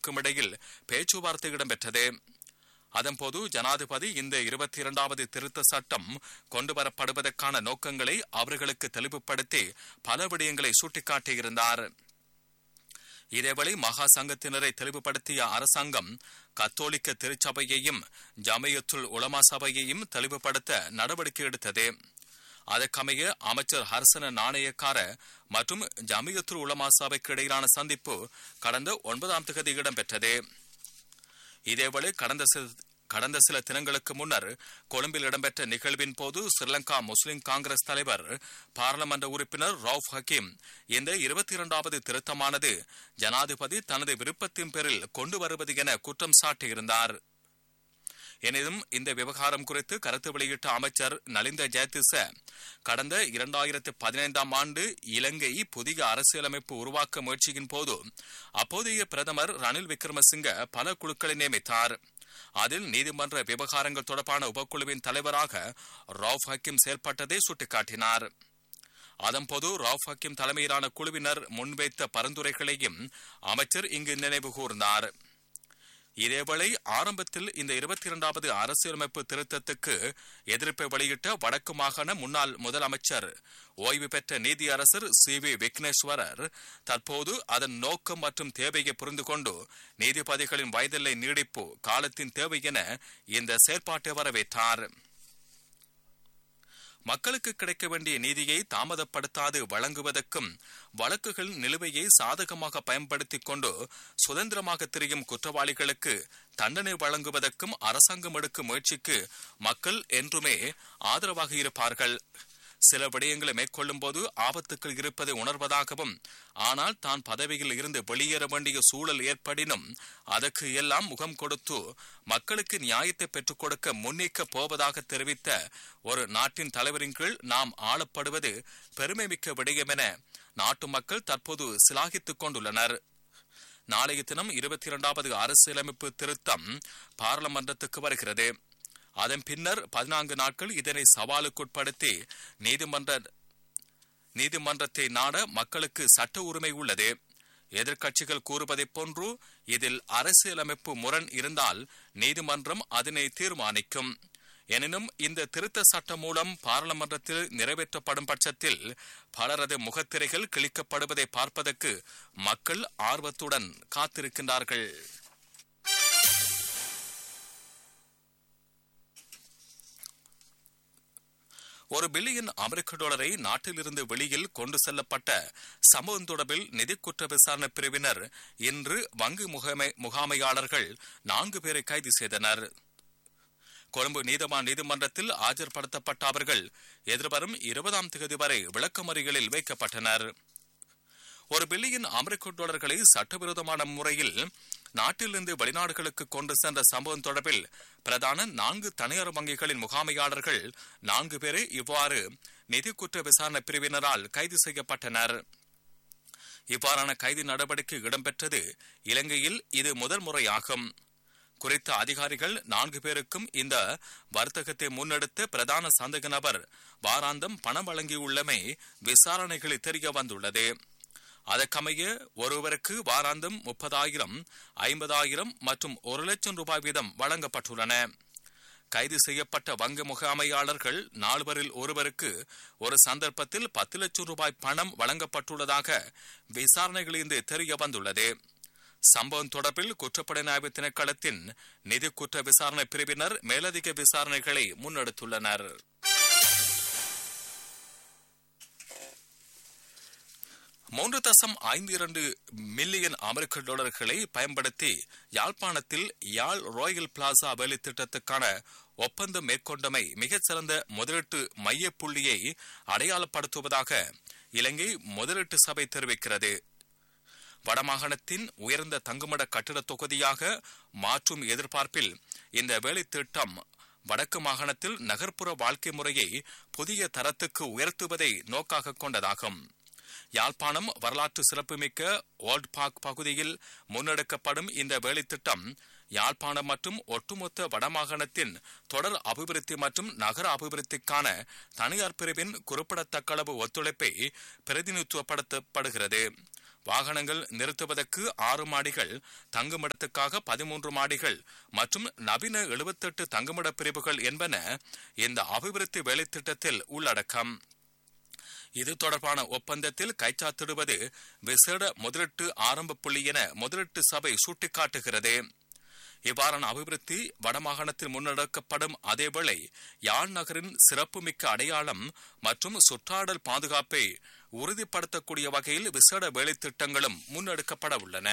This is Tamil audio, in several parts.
தரப்புக்கும் இடையில் பேச்சுவார்த்தை இடம்பெற்றது அதன்போது ஜனாதிபதி இந்த இருபத்தி இரண்டாவது திருத்த சட்டம் கொண்டுவரப்படுவதற்கான நோக்கங்களை அவர்களுக்கு தெளிவுபடுத்தி பல விடயங்களை சுட்டிக்காட்டியிருந்தார் இதேவேளை மகா சங்கத்தினரை தெளிவுபடுத்திய அரசாங்கம் கத்தோலிக்க திருச்சபையையும் ஜமயத்துல் உலமா சபையையும் தெளிவுபடுத்த நடவடிக்கை எடுத்தது அதற்கமைய அமைச்சர் ஹர்சன நாணயக்கார மற்றும் ஜமியத்துல் உலமா சபைக்கு இடையிலான சந்திப்பு கடந்த ஒன்பதாம் தேதி இடம்பெற்றது இதேவேளை கடந்த சில கடந்த சில தினங்களுக்கு முன்னர் கொழும்பில் இடம்பெற்ற நிகழ்வின் போது ஸ்ரீலங்கா முஸ்லிம் காங்கிரஸ் தலைவர் பாராளுமன்ற உறுப்பினர் ரவுப் ஹக்கீம் இந்த இருபத்தி இரண்டாவது திருத்தமானது ஜனாதிபதி தனது விருப்பத்தின் பேரில் கொண்டு வருவது என குற்றம் சாட்டியிருந்தார் எனினும் இந்த விவகாரம் குறித்து கருத்து வெளியிட்ட அமைச்சர் நலிந்த ஜெயதிச கடந்த இரண்டாயிரத்து பதினைந்தாம் ஆண்டு இலங்கை புதிய அரசியலமைப்பு உருவாக்க முயற்சியின் போது அப்போதைய பிரதமர் ரணில் விக்ரமசிங்க பல குழுக்களை நியமித்தார் அதில் நீதிமன்ற விவகாரங்கள் தொடர்பான உபக்குழுவின் தலைவராக ரவுப் ஹக்கீம் செயல்பட்டதை சுட்டிக்காட்டினார் அதன்போது ரவுப் ஹக்கீம் தலைமையிலான குழுவினர் முன்வைத்த பரிந்துரைகளையும் அமைச்சர் இங்கு நினைவு கூர்ந்தார் இதேவேளை ஆரம்பத்தில் இந்த இருபத்தி இரண்டாவது அரசியலமைப்பு திருத்தத்துக்கு எதிர்ப்பை வெளியிட்ட வடக்கு மாகாண முன்னாள் முதலமைச்சர் ஓய்வு பெற்ற நீதியரசர் சி வி விக்னேஸ்வரர் தற்போது அதன் நோக்கம் மற்றும் தேவையை புரிந்து கொண்டு நீதிபதிகளின் வயதில்லை நீடிப்பு காலத்தின் தேவை என இந்த செயற்பாட்டை வரவேற்றார் மக்களுக்கு கிடைக்க வேண்டிய நீதியை தாமதப்படுத்தாது வழங்குவதற்கும் வழக்குகள் நிலுவையை சாதகமாக பயன்படுத்திக் கொண்டு சுதந்திரமாக திரியும் குற்றவாளிகளுக்கு தண்டனை வழங்குவதற்கும் அரசாங்கம் எடுக்கும் முயற்சிக்கு மக்கள் என்றுமே ஆதரவாக இருப்பார்கள் சில விடயங்களை மேற்கொள்ளும் போது ஆபத்துக்கள் இருப்பதை உணர்வதாகவும் ஆனால் தான் பதவியில் இருந்து வெளியேற வேண்டிய சூழல் ஏற்படினும் அதற்கு எல்லாம் முகம் கொடுத்து மக்களுக்கு நியாயத்தை பெற்றுக் கொடுக்க முன்னிக்க போவதாக தெரிவித்த ஒரு நாட்டின் தலைவரின் கீழ் நாம் ஆளப்படுவது பெருமை மிக்க விடயம் என நாட்டு மக்கள் தற்போது சிலாகித்துக் கொண்டுள்ளனர் நாளைய தினம் இருபத்தி இரண்டாவது அரசியலமைப்பு திருத்தம் பாராளுமன்றத்துக்கு வருகிறது அதன் பின்னர் பதினான்கு நாட்கள் இதனை சவாலுக்குட்படுத்தி நீதிமன்ற நீதிமன்றத்தை நாட மக்களுக்கு சட்ட உரிமை உள்ளது எதிர்க்கட்சிகள் கூறுவதைப் போன்று இதில் அரசியலமைப்பு முரண் இருந்தால் நீதிமன்றம் அதனை தீர்மானிக்கும் எனினும் இந்த திருத்த சட்டம் மூலம் பாராளுமன்றத்தில் நிறைவேற்றப்படும் பட்சத்தில் பலரது முகத்திரைகள் கிழிக்கப்படுவதை பார்ப்பதற்கு மக்கள் ஆர்வத்துடன் காத்திருக்கின்றார்கள் ஒரு பில்லியன் அமெரிக்க டாலரை நாட்டிலிருந்து வெளியில் கொண்டு செல்லப்பட்ட சம்பவம் தொடர்பில் நிதி குற்ற விசாரணை பிரிவினர் இன்று வங்கி முகாமை முகாமையாளர்கள் நான்கு பேரை கைது செய்தனர் கொழும்பு நீதவான் நீதிமன்றத்தில் ஆஜர்படுத்தப்பட்ட அவர்கள் எதிர்வரும் இருபதாம் தேதி வரை விளக்கமறிகளில் வைக்கப்பட்டனர் ஒரு பில்லியன் அமெரிக்க டாலர்களை சட்டவிரோதமான முறையில் நாட்டிலிருந்து வெளிநாடுகளுக்கு கொண்டு சென்ற சம்பவம் தொடர்பில் பிரதான நான்கு தனியார் வங்கிகளின் முகாமையாளர்கள் நான்கு பேரை இவ்வாறு நிதி குற்ற விசாரணை பிரிவினரால் கைது செய்யப்பட்டனர் இவ்வாறான கைது நடவடிக்கை இடம்பெற்றது இலங்கையில் இது முதல் முறையாகும் குறித்த அதிகாரிகள் நான்கு பேருக்கும் இந்த வர்த்தகத்தை முன்னெடுத்த பிரதான சந்தேக நபர் வாராந்தம் பணம் வழங்கியுள்ளமை விசாரணைகளில் தெரிய வந்துள்ளது அதற்கமைய ஒருவருக்கு வாராந்தம் முப்பதாயிரம் ஐம்பதாயிரம் மற்றும் ஒரு லட்சம் ரூபாய் வீதம் வழங்கப்பட்டுள்ளன கைது செய்யப்பட்ட வங்கி முகாமையாளர்கள் நால்வரில் ஒருவருக்கு ஒரு சந்தர்ப்பத்தில் பத்து லட்சம் ரூபாய் பணம் வழங்கப்பட்டுள்ளதாக விசாரணைகளிலிருந்து தெரிய வந்துள்ளது சம்பவம் தொடர்பில் குற்றப்புலனாய்வு திணைக்களத்தின் நிதி குற்ற விசாரணை பிரிவினர் மேலதிக விசாரணைகளை முன்னெடுத்துள்ளனர் மூன்று தசம் ஐந்து இரண்டு மில்லியன் அமெரிக்க டாலர்களை பயன்படுத்தி யாழ்ப்பாணத்தில் யாழ் ராயல் பிளாசா வேலை திட்டத்துக்கான ஒப்பந்தம் மேற்கொண்டமை மிகச்சிறந்த முதலீட்டு மைய புள்ளியை அடையாளப்படுத்துவதாக இலங்கை முதலீட்டு சபை தெரிவிக்கிறது வடமாகாணத்தின் உயர்ந்த தங்குமட கட்டிட தொகுதியாக மாற்றும் எதிர்பார்ப்பில் இந்த வேலை திட்டம் வடக்கு மாகாணத்தில் நகர்ப்புற வாழ்க்கை முறையை புதிய தரத்துக்கு உயர்த்துவதை நோக்காக கொண்டதாகும் யாழ்ப்பாணம் வரலாற்று சிறப்புமிக்க ஓல்ட் பார்க் பகுதியில் முன்னெடுக்கப்படும் இந்த வேலைத்திட்டம் யாழ்ப்பாணம் மற்றும் ஒட்டுமொத்த வடமாகாணத்தின் தொடர் அபிவிருத்தி மற்றும் நகர அபிவிருத்திக்கான தனியார் பிரிவின் குறிப்பிடத்தக்களவு ஒத்துழைப்பை பிரதிநிதித்துவப்படுத்தப்படுகிறது வாகனங்கள் நிறுத்துவதற்கு ஆறு மாடிகள் தங்குமிடத்துக்காக பதிமூன்று மாடிகள் மற்றும் நவீன எழுபத்தெட்டு தங்குமிட பிரிவுகள் என்பன இந்த அபிவிருத்தி வேலைத்திட்டத்தில் உள்ளடக்கம் இது தொடர்பான ஒப்பந்தத்தில் கைச்சாத்திடுவது விசேட முதலீட்டு ஆரம்ப புள்ளி என முதலீட்டு சபை சுட்டிக்காட்டுகிறது இவ்வாறான அபிவிருத்தி வடமாகாணத்தில் முன்னெடுக்கப்படும் அதேவேளை யாழ் நகரின் சிறப்புமிக்க அடையாளம் மற்றும் சுற்றாடல் பாதுகாப்பை உறுதிப்படுத்தக்கூடிய வகையில் விசேட வேலைத்திட்டங்களும் முன்னெடுக்கப்பட உள்ளன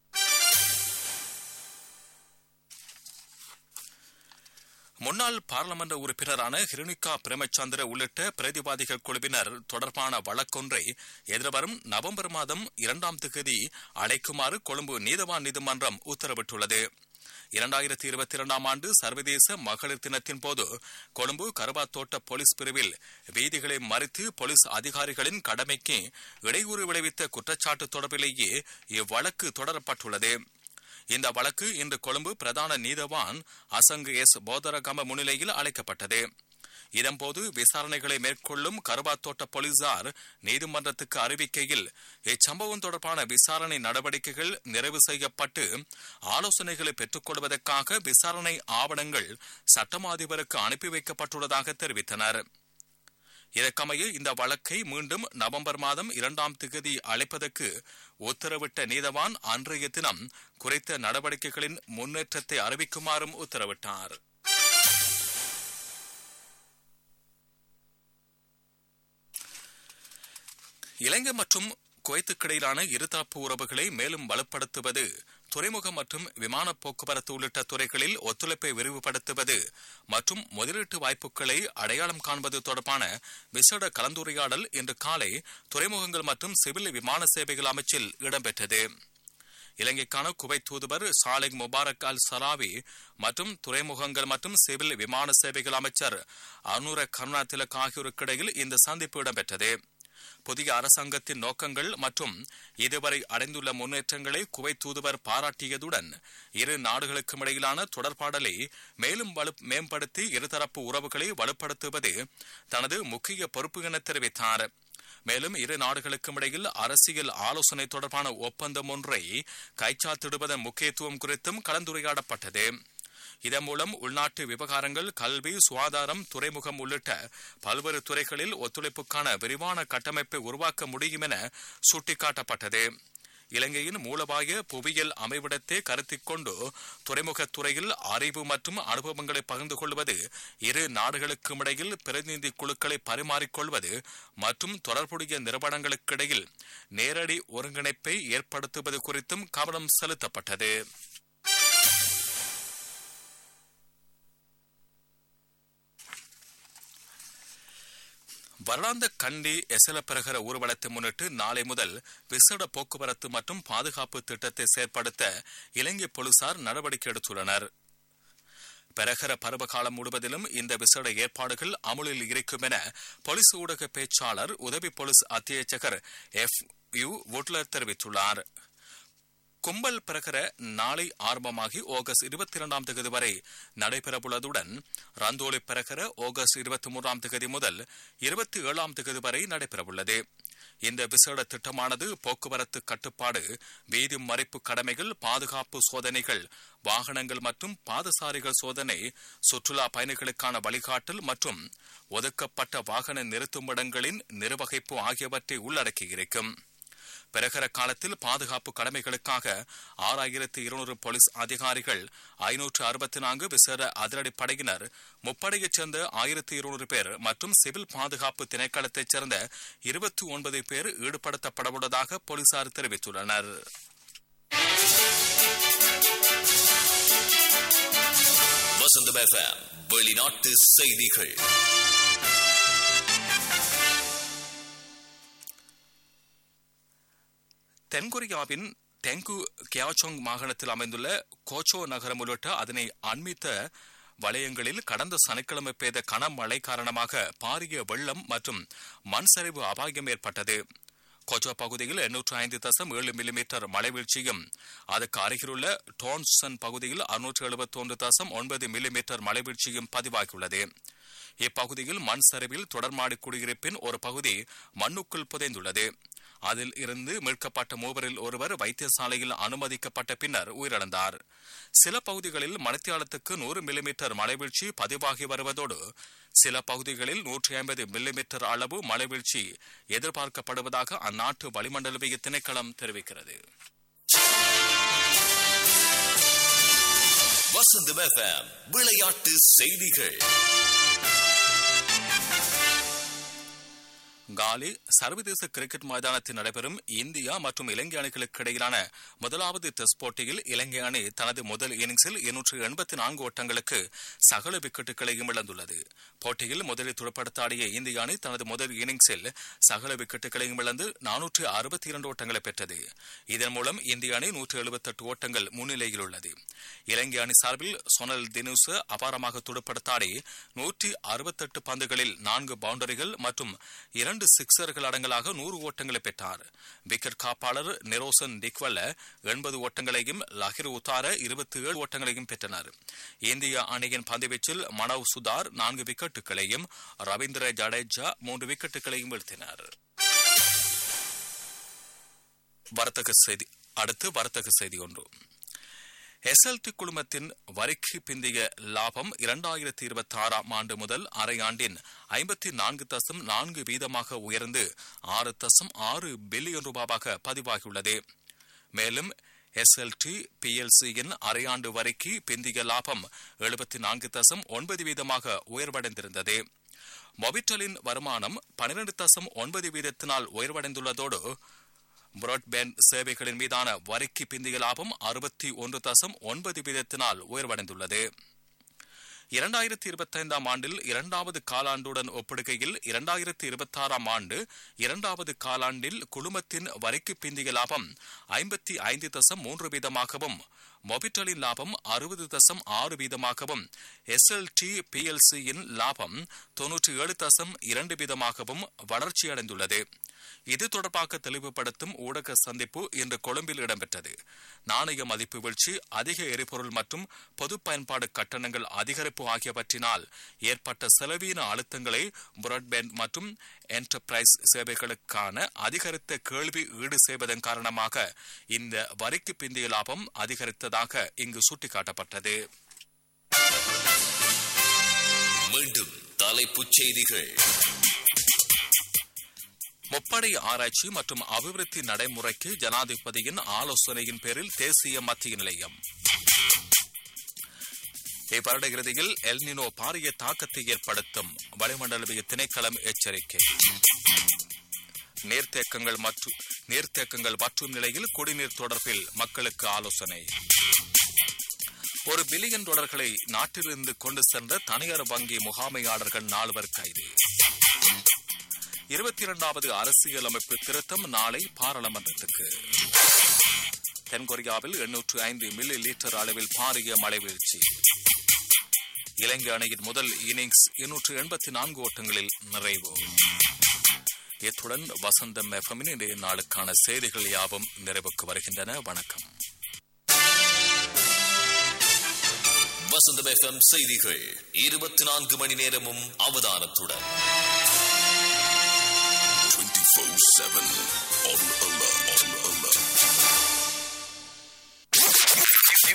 முன்னாள் பாராளுமன்ற உறுப்பினரான ஹிருணிகா பிரேமச்சந்திர உள்ளிட்ட பிரதிவாதிகள் குழுவினர் தொடர்பான வழக்கொன்றை எதிர்வரும் நவம்பர் மாதம் இரண்டாம் தேதி அழைக்குமாறு கொழும்பு நீதவான் நீதிமன்றம் உத்தரவிட்டுள்ளது இரண்டாயிரத்தி இருபத்தி இரண்டாம் ஆண்டு சர்வதேச மகளிர் தினத்தின் போது கொழும்பு கருவாத்தோட்ட போலீஸ் பிரிவில் வீதிகளை மறித்து போலீஸ் அதிகாரிகளின் கடமைக்கு இடையூறு விளைவித்த குற்றச்சாட்டு தொடர்பிலேயே இவ்வழக்கு தொடரப்பட்டுள்ளது இந்த வழக்கு இன்று கொழும்பு பிரதான நீதவான் அசங்கு எஸ் போதரகம முன்னிலையில் அழைக்கப்பட்டது இதன்போது விசாரணைகளை மேற்கொள்ளும் கருவாத்தோட்ட போலீசார் நீதிமன்றத்துக்கு அறிவிக்கையில் இச்சம்பவம் தொடர்பான விசாரணை நடவடிக்கைகள் நிறைவு செய்யப்பட்டு ஆலோசனைகளை பெற்றுக் கொள்வதற்காக விசாரணை ஆவணங்கள் சட்டமா அதிபருக்கு அனுப்பி வைக்கப்பட்டுள்ளதாக தெரிவித்தனர் இதற்கமைய இந்த வழக்கை மீண்டும் நவம்பர் மாதம் இரண்டாம் திகதி அழைப்பதற்கு உத்தரவிட்ட நீதவான் அன்றைய தினம் குறித்த நடவடிக்கைகளின் முன்னேற்றத்தை அறிவிக்குமாறும் உத்தரவிட்டார் இலங்கை மற்றும் குவைத்துக்கிடையிலான இருதரப்பு உறவுகளை மேலும் வலுப்படுத்துவது துறைமுகம் மற்றும் விமான போக்குவரத்து உள்ளிட்ட துறைகளில் ஒத்துழைப்பை விரிவுபடுத்துவது மற்றும் முதலீட்டு வாய்ப்புகளை அடையாளம் காண்பது தொடர்பான விசேட கலந்துரையாடல் இன்று காலை துறைமுகங்கள் மற்றும் சிவில் விமான சேவைகள் அமைச்சில் இடம்பெற்றது இலங்கைக்கான குவைத் தூதுவர் சாலிக் முபாரக் அல் சராவி மற்றும் துறைமுகங்கள் மற்றும் சிவில் விமான சேவைகள் அமைச்சர் அனுர கருணா திலக் ஆகியோருக்கிடையில் இந்த சந்திப்பு இடம்பெற்றது புதிய அரசாங்கத்தின் நோக்கங்கள் மற்றும் இதுவரை அடைந்துள்ள முன்னேற்றங்களை குவைத் தூதுவர் பாராட்டியதுடன் இரு நாடுகளுக்கும் இடையிலான தொடர்பாடலை மேலும் வலு மேம்படுத்தி இருதரப்பு உறவுகளை வலுப்படுத்துவது தனது முக்கிய பொறுப்பு என தெரிவித்தார் மேலும் இரு நாடுகளுக்கும் இடையில் அரசியல் ஆலோசனை தொடர்பான ஒப்பந்தம் ஒன்றை கைச்சாத்திடுவதன் முக்கியத்துவம் குறித்தும் கலந்துரையாடப்பட்டது இதன் மூலம் உள்நாட்டு விவகாரங்கள் கல்வி சுகாதாரம் துறைமுகம் உள்ளிட்ட பல்வேறு துறைகளில் ஒத்துழைப்புக்கான விரிவான கட்டமைப்பை உருவாக்க முடியும் என சுட்டிக்காட்டப்பட்டது இலங்கையின் மூலபாய புவியியல் அமைவிடத்தை கருத்தில் கொண்டு துறைமுகத் துறையில் அறிவு மற்றும் அனுபவங்களை பகிர்ந்து கொள்வது இரு நாடுகளுக்கும் இடையில் பிரதிநிதி குழுக்களை பரிமாறிக்கொள்வது மற்றும் தொடர்புடைய நிறுவனங்களுக்கிடையில் நேரடி ஒருங்கிணைப்பை ஏற்படுத்துவது குறித்தும் கவனம் செலுத்தப்பட்டது வருடாந்த கண்டி எசல பிரகர ஊர்வலத்தை முன்னிட்டு நாளை முதல் விசேட போக்குவரத்து மற்றும் பாதுகாப்பு திட்டத்தை செயற்படுத்த இலங்கை போலீசார் நடவடிக்கை எடுத்துள்ளனர் பெரகர பருவகாலம் முழுவதிலும் இந்த விசேட ஏற்பாடுகள் அமுலில் இருக்கும் என போலீஸ் ஊடக பேச்சாளர் உதவி போலீஸ் அத்தியட்சகர் எஃப் யு வுட்லர் தெரிவித்துள்ளார் கும்பல் பிரகர நாளை ஆரம்பமாகி ஆகஸ்ட் இருபத்தி இரண்டாம் தேதி வரை நடைபெறவுள்ளதுடன் ரந்தோலி பிரகர ஆகஸ்ட் இருபத்தி மூன்றாம் தேதி முதல் இருபத்தி ஏழாம் தேதி வரை நடைபெறவுள்ளது இந்த விசேட திட்டமானது போக்குவரத்து கட்டுப்பாடு வீதி மறைப்பு கடமைகள் பாதுகாப்பு சோதனைகள் வாகனங்கள் மற்றும் பாதசாரிகள் சோதனை சுற்றுலா பயணிகளுக்கான வழிகாட்டல் மற்றும் ஒதுக்கப்பட்ட வாகன நிறுத்துமிடங்களின் நிர்வகிப்பு ஆகியவற்றை உள்ளடக்கியிருக்கும் பிறகர காலத்தில் பாதுகாப்பு கடமைகளுக்காக ஆறாயிரத்தி இருநூறு போலீஸ் அதிகாரிகள் ஐநூற்று அறுபத்தி நான்கு விசேட அதிரடி படையினர் முப்படையைச் சேர்ந்த ஆயிரத்தி இருநூறு பேர் மற்றும் சிவில் பாதுகாப்பு திணைக்களத்தைச் சேர்ந்த இருபத்தி ஒன்பது பேர் ஈடுபடுத்தப்படவுள்ளதாக போலீசார் தெரிவித்துள்ளனர் வசந்தம் எஃப்எம் வெளிநாட்டு செய்திகள் தென்கொரியாவின் டெங்கு கியாச்சோங் மாகாணத்தில் அமைந்துள்ள கோச்சோ நகரம் உள்ளிட்ட அதனை அண்மித்த வலயங்களில் கடந்த சனிக்கிழமை பெய்த கனமழை காரணமாக பாரிய வெள்ளம் மற்றும் மண் சரிவு அபாயம் ஏற்பட்டது கோச்சோ பகுதியில் எண்ணூற்று ஐந்து தசம் ஏழு மில்லிமீட்டர் மழை வீழ்ச்சியும் அதற்கு அருகிலுள்ள டோன்சன் பகுதியில் அறுநூற்று எழுபத்தி ஒன்று தசம் ஒன்பது மில்லிமீட்டர் மழை வீழ்ச்சியும் பதிவாகியுள்ளது இப்பகுதியில் மண் சரிவில் தொடர்மாடி குடியிருப்பின் ஒரு பகுதி மண்ணுக்குள் புதைந்துள்ளது அதில் இருந்து மீட்கப்பட்ட மூவரில் ஒருவர் வைத்தியசாலையில் அனுமதிக்கப்பட்ட பின்னர் உயிரிழந்தார் சில பகுதிகளில் மணித்தியாலத்துக்கு நூறு மில்லிமீட்டர் மழைவீழ்ச்சி பதிவாகி வருவதோடு சில பகுதிகளில் நூற்றி ஐம்பது மில்லிமீட்டர் அளவு மழைவீழ்ச்சி எதிர்பார்க்கப்படுவதாக அந்நாட்டு வளிமண்டலவிய திணைக்களம் தெரிவிக்கிறது வசந்தம் எஃப்எம் விளையாட்டு செய்திகள் காலி சர்வதேச கிரிக்கெட் மைதானத்தில் நடைபெறும் இந்தியா மற்றும் இலங்கை அணிகளுக்கு இடையிலான முதலாவது டெஸ்ட் போட்டியில் இலங்கை அணி தனது முதல் இன்னிங்ஸில் இருநூற்று எண்பத்தி நான்கு ஓட்டங்களுக்கு சகல விக்கெட்டுகளையும் இழந்துள்ளது போட்டியில் முதலில் துடுப்படுத்தாடிய இந்திய அணி தனது முதல் இன்னிங்ஸில் சகல விக்கெட்டுகளையும் இழந்து நானூற்று அறுபத்தி இரண்டு ஓட்டங்களை பெற்றது இதன் மூலம் இந்திய அணி நூற்று எழுபத்தெட்டு ஓட்டங்கள் முன்னிலையில் உள்ளது இலங்கை அணி சார்பில் சொனல் தினுச அபாரமாக துடுப்படுத்தாடி நூற்றி அறுபத்தெட்டு பந்துகளில் நான்கு பவுண்டரிகள் மற்றும் இரண்டு சிக்சர்கள் அடங்கலாக நூறு ஓட்டங்களை பெற்றார் விக்கெட் காப்பாளர் நெரோசன் டிக்வல்ல எண்பது ஓட்டங்களையும் லஹிர் உத்தார இருபத்தி ஏழு ஓட்டங்களையும் பெற்றனர் இந்திய அணியின் பந்துவீச்சில் மனவ் சுதார் நான்கு விக்கெட்டுகளையும் ரவீந்திர ஜடேஜா மூன்று விக்கெட்டுகளையும் வீழ்த்தினர் வர்த்தக செய்தி அடுத்து வர்த்தக செய்தி ஒன்று எஸ்எல்டி குழுமத்தின் வரிக்கு பிந்தைய லாபம் இரண்டாயிரத்தி இருபத்தி ஆறாம் ஆண்டு முதல் அரையாண்டின் ஐம்பத்தி நான்கு தசம் நான்கு வீதமாக உயர்ந்து ஆறு தசம் ஆறு பில்லியன் ரூபாவாக பதிவாகியுள்ளது மேலும் எஸ்எல்டி பிஎல்சியின் அரையாண்டு வரிக்கு பிந்தைய லாபம் எழுபத்தி நான்கு தசம் ஒன்பது வீதமாக உயர்வடைந்திருந்தது மொபிட்டலின் வருமானம் பனிரெண்டு தசம் ஒன்பது வீதத்தினால் உயர்வடைந்துள்ளதோடு பிராட்பேண்ட் சேவைகளின் மீதான வரிக்கு பிந்தைய லாபம் அறுபத்தி ஒன்று தசம் ஒன்பது வீதத்தினால் உயர்வடைந்துள்ளது இரண்டாயிரத்தி இருபத்தைந்தாம் ஆண்டில் இரண்டாவது காலாண்டுடன் ஒப்பிடுகையில் இரண்டாயிரத்தி இருபத்தாறாம் ஆண்டு இரண்டாவது காலாண்டில் குழுமத்தின் வரிக்கு பிந்தைய லாபம் ஐம்பத்தி ஐந்து தசம் மூன்று வீதமாகவும் மொபிட்டலின் லாபம் அறுபது தசம் ஆறு வீதமாகவும் எஸ்எல்டி பிஎல்சியின் லாபம் தொன்னூற்றி ஏழு தசம் இரண்டு வீதமாகவும் வளர்ச்சியடைந்துள்ளது இது தொடர்பாக தெளிவுபடுத்தும் ஊடக சந்திப்பு இன்று கொழும்பில் இடம்பெற்றது நாணய மதிப்பு வீழ்ச்சி அதிக எரிபொருள் மற்றும் பொது பயன்பாடு கட்டணங்கள் அதிகரிப்பு ஆகியவற்றினால் ஏற்பட்ட செலவீன அழுத்தங்களை பிராட்பேண்ட் மற்றும் என்டர்பிரைஸ் சேவைகளுக்கான அதிகரித்த கேள்வி ஈடு செய்வதன் காரணமாக இந்த வரிக்கு பிந்தைய லாபம் அதிகரித்ததாக இங்கு சுட்டிக்காட்டப்பட்டது மீண்டும் தலைப்புச் செய்திகள் முப்படை ஆராய்ச்சி மற்றும் அபிவிருத்தி நடைமுறைக்கு ஜனாதிபதியின் ஆலோசனையின் பேரில் தேசிய மத்திய நிலையம் இவ்வருட இறுதியில் எல்னினோ பாரிய தாக்கத்தை ஏற்படுத்தும் வளிமண்டலவிய திணைக்களம் எச்சரிக்கை நீர்த்தேக்கங்கள் மற்றும் நீர்த்தேக்கங்கள் வற்றும் நிலையில் குடிநீர் தொடர்பில் மக்களுக்கு ஆலோசனை ஒரு பில்லியன் டாலர்களை நாட்டிலிருந்து கொண்டு சென்ற தனியார் வங்கி முகாமையாளர்கள் நால்வர் கைது இருபத்தி இரண்டாவது அரசியலமைப்பு திருத்தம் நாளை பாராளுமன்றத்துக்கு தென்கொரியாவில் எண்ணூற்று ஐந்து மில்லி லீட்டர் அளவில் பாரிய மழை வீழ்ச்சி இலங்கை அணியின் முதல் இன்னிங்ஸ் இருநூற்று எண்பத்தி நான்கு ஓட்டங்களில் நிறைவு இத்துடன் வசந்தம் எஃப்எம்மின் இன்றைய நாளுக்கான செய்திகள் யாவும் நிறைவுக்கு வருகின்றன வணக்கம் வசந்தம் எஃப்எம் செய்திகள் இருபத்தி நான்கு மணி நேரமும் அவதானத்துடன் 24-7 on alert. On alert.